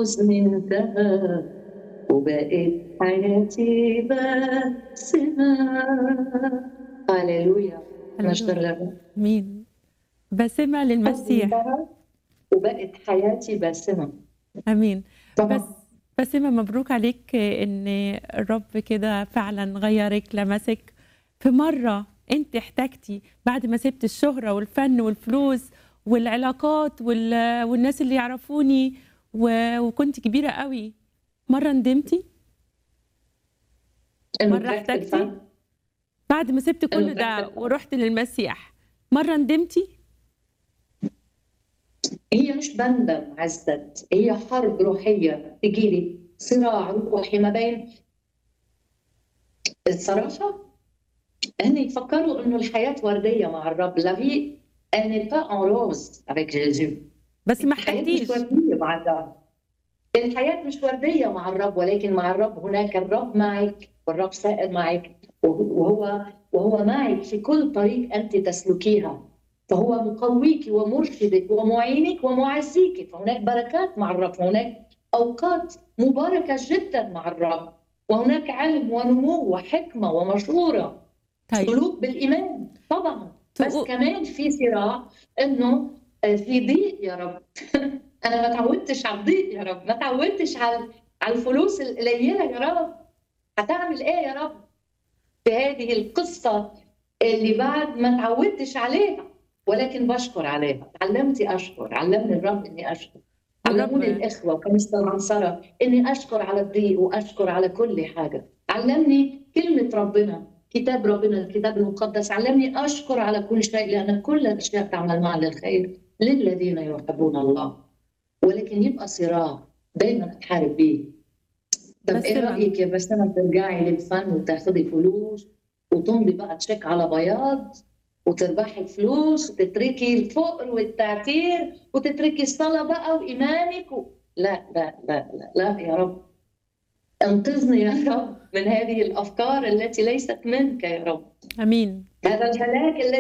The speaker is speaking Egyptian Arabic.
حزني انتهى وبقت حياتي بسمة هللويا نشكر الرب مين باسمة للمسيح انتهى وبقت حياتي باسمة امين طبعا بس باسمة مبروك عليك ان الرب كده فعلا غيرك لمسك في مرة انت احتجتي بعد ما سبت الشهرة والفن والفلوس والعلاقات وال... والناس اللي يعرفوني و... وكنت كبيرة قوي مرة ندمتي انه مرة تركت احتجتي الفن بعد ما سبت كل إنه ده تركت الفن. ورحت للمسيح مرة ندمتي هي مش بندم عزت هي حرب روحية تجيلي صراع روحي ما بين الصراحة هن يفكروا انه الحياة وردية مع الرب لا في elle n'est pas en rose avec Jésus بس ما الحياة مش احتجتيش وردية مع الرب الحياة مش وردية مع الرب ولكن مع الرب هناك الرب معك والرب سائر معك وهو وهو معك في كل طريق أنت تسلكيها فهو مقويك ومرشدك ومعينك ومعزيك فهناك بركات مع الرب هناك أوقات مباركة جدا مع الرب وهناك علم ونمو وحكمة ومشورة طيب سلوك بالإيمان طبعا بس تقو- كمان في صراع انه آه، في ضيق يا رب انا ما تعودتش على الضيق يا رب ما تعودتش على على الفلوس القليله يا رب هتعمل ايه يا رب في هذه القصه اللي بعد ما تعودتش عليها ولكن بشكر عليها تعلمتي اشكر علمني الرب اني اشكر علموني الرب الاخوه وكنيسه العنصره اني اشكر على الضيق واشكر على كل حاجه علمني كلمه ربنا كتاب ربنا الكتاب المقدس علمني اشكر على كل شيء لان كل الاشياء تعمل معا للخير للذين يحبون الله ولكن يبقى صراع دايما اتحارب بيه طب بس ايه ما- رايك يا بسمه ترجعي للفن وتاخدي فلوس وتمضي بقى تشيك على بياض وتربحي فلوس وتتركي الفقر والتعتير وتتركي الصلاه بقى وايمانك و... لا لا لا لا لا يا رب انقذني يا رب من هذه الافكار التي ليست منك يا رب امين هذا الهلاك الذي